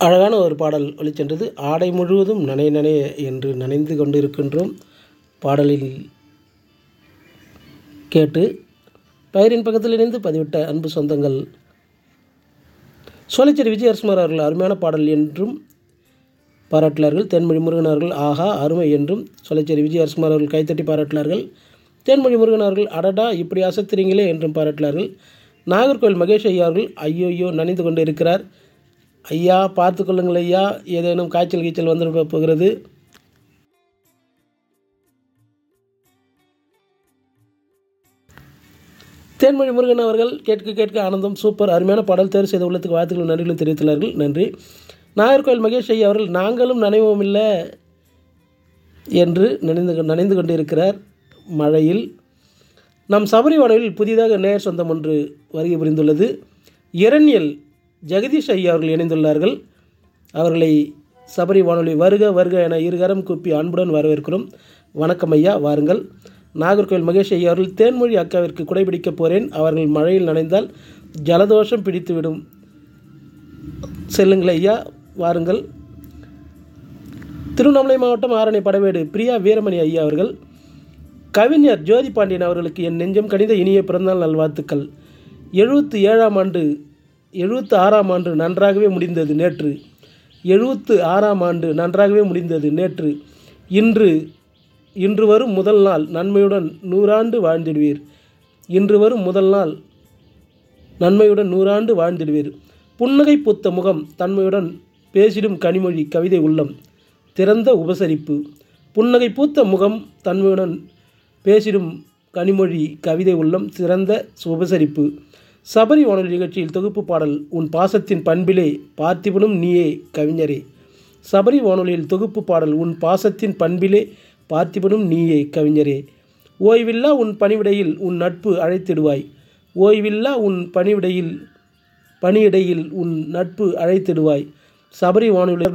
அழகான ஒரு பாடல் ஒலிச்சென்றது ஆடை முழுவதும் நனை நனைய என்று நனைந்து கொண்டிருக்கின்றோம் பாடலில் கேட்டு பெயரின் பக்கத்தில் இணைந்து பதிவிட்ட அன்பு சொந்தங்கள் சோலைச்சேரி விஜயரசுமார் அவர்கள் அருமையான பாடல் என்றும் பாராட்டினார்கள் தென்மொழி முருகன் அவர்கள் ஆஹா அருமை என்றும் சோலைச்சேரி விஜயரசுமார் அவர்கள் கைத்தட்டி பாராட்டினார்கள் தேன்மொழி முருகன் அவர்கள் அடடா இப்படி அசத்துறீங்களே என்றும் பாராட்டினார்கள் நாகர்கோவில் மகேஷ் ஐயா அவர்கள் ஐயோ ஐயோ நனைந்து கொண்டு இருக்கிறார் ஐயா பார்த்து கொள்ளுங்கள் ஐயா ஏதேனும் காய்ச்சல் கீச்சல் வந்துட போகிறது தேன்மொழி முருகன் அவர்கள் கேட்க கேட்க ஆனந்தம் சூப்பர் அருமையான பாடல் தேர்வு செய்த உள்ளத்துக்கு வாழ்த்துக்களும் நன்றிகளும் தெரிவித்துள்ளார்கள் நன்றி நாகர்கோவில் மகேஷ் ஐயா அவர்கள் நாங்களும் நனைவோம் இல்லை என்று நினைந்து நனைந்து கொண்டிருக்கிறார் மழையில் நம் சபரி வானொலியில் புதிதாக நேர் சொந்தம் ஒன்று வருகை புரிந்துள்ளது இரண்யல் ஜெகதீஷ் ஐயா அவர்கள் இணைந்துள்ளார்கள் அவர்களை சபரி வானொலி வருக வருக என இருகரம் கூப்பி அன்புடன் வரவேற்கிறோம் வணக்கம் ஐயா வாருங்கள் நாகர்கோவில் மகேஷ் ஐயா அவர்கள் தேன்மொழி அக்காவிற்கு குடைபிடிக்கப் போகிறேன் அவர்கள் மழையில் நனைந்தால் ஜலதோஷம் பிடித்துவிடும் செல்லுங்கள் ஐயா வாருங்கள் திருவண்ணாமலை மாவட்டம் ஆரணி படவேடு பிரியா வீரமணி ஐயா அவர்கள் கவிஞர் ஜோதி பாண்டியன் அவர்களுக்கு என் நெஞ்சம் கணித இனிய பிறந்தநாள் நல்வாழ்த்துக்கள் எழுபத்து ஏழாம் ஆண்டு எழுபத்து ஆறாம் ஆண்டு நன்றாகவே முடிந்தது நேற்று எழுபத்து ஆறாம் ஆண்டு நன்றாகவே முடிந்தது நேற்று இன்று இன்று வரும் முதல் நாள் நன்மையுடன் நூறாண்டு வாழ்ந்திடுவீர் இன்று வரும் முதல் நாள் நன்மையுடன் நூறாண்டு வாழ்ந்திடுவீர் புன்னகை பூத்த முகம் தன்மையுடன் பேசிடும் கனிமொழி கவிதை உள்ளம் திறந்த உபசரிப்பு புன்னகை பூத்த முகம் தன்மையுடன் பேசிடும் கனிமொழி கவிதை உள்ளம் சிறந்த உபசரிப்பு சபரி வானொலி நிகழ்ச்சியில் தொகுப்பு பாடல் உன் பாசத்தின் பண்பிலே பார்த்திபனும் நீயே கவிஞரே சபரி வானொலியில் தொகுப்பு பாடல் உன் பாசத்தின் பண்பிலே பார்த்திபனும் நீயே கவிஞரே ஓய்வில்லா உன் பணிவிடையில் உன் நட்பு அழைத்திடுவாய் ஓய்வில்லா உன் பணிவிடையில் பணியிடையில் உன் நட்பு அழைத்திடுவாய் சபரி வானொலி